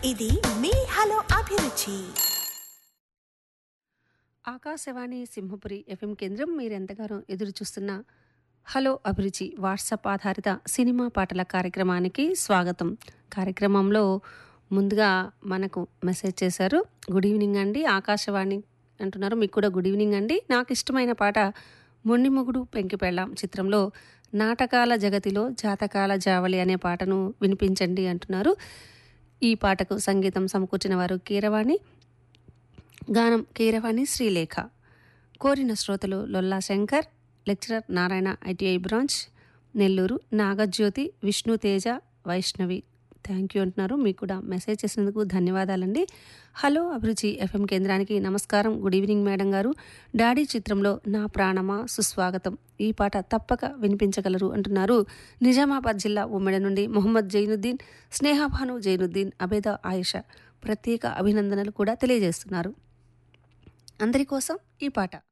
ఇది మీ హలో అభిరుచి ఆకాశవాణి సింహపురి ఎఫ్ఎం కేంద్రం మీరెంతగానో ఎదురు చూస్తున్న హలో అభిరుచి వాట్సాప్ ఆధారిత సినిమా పాటల కార్యక్రమానికి స్వాగతం కార్యక్రమంలో ముందుగా మనకు మెసేజ్ చేశారు గుడ్ ఈవినింగ్ అండి ఆకాశవాణి అంటున్నారు మీకు కూడా గుడ్ ఈవినింగ్ అండి నాకు ఇష్టమైన పాట మొండి మొగుడు పెంకి పెళ్ళాం చిత్రంలో నాటకాల జగతిలో జాతకాల జావళి అనే పాటను వినిపించండి అంటున్నారు ఈ పాటకు సంగీతం సమకూర్చిన వారు కీరవాణి గానం కీరవాణి శ్రీలేఖ కోరిన శ్రోతలు Lolla Shankar lecturer Narayana ITI branch Nellore Nagajyothi Vishnu Teja Vaishnavi thank you అంటున్నారు మీకు కూడా మెసేజ్ చేసినందుకు ధన్యవాదాలండి హలో అభిరుచి ఎఫ్ఎం కేంద్రానికి నమస్కారం గుడ్ ఈవినింగ్ మేడం గారు డాడీ చిత్రంలో నా ప్రాణమా సుస్వాగతం ఈ పాట తప్పక వినిపించగలరు అంటున్నారు నిజామాబాద్ జిల్లా ఉమ్మడి నుండి మొహమ్మద్ జైనుద్దీన్ స్నేహభాను జైనుద్దీన్ అబేద ఆయిష ప్రత్యేక అభినందనలు కూడా తెలియజేస్తున్నారు అందరి కోసం ఈ పాట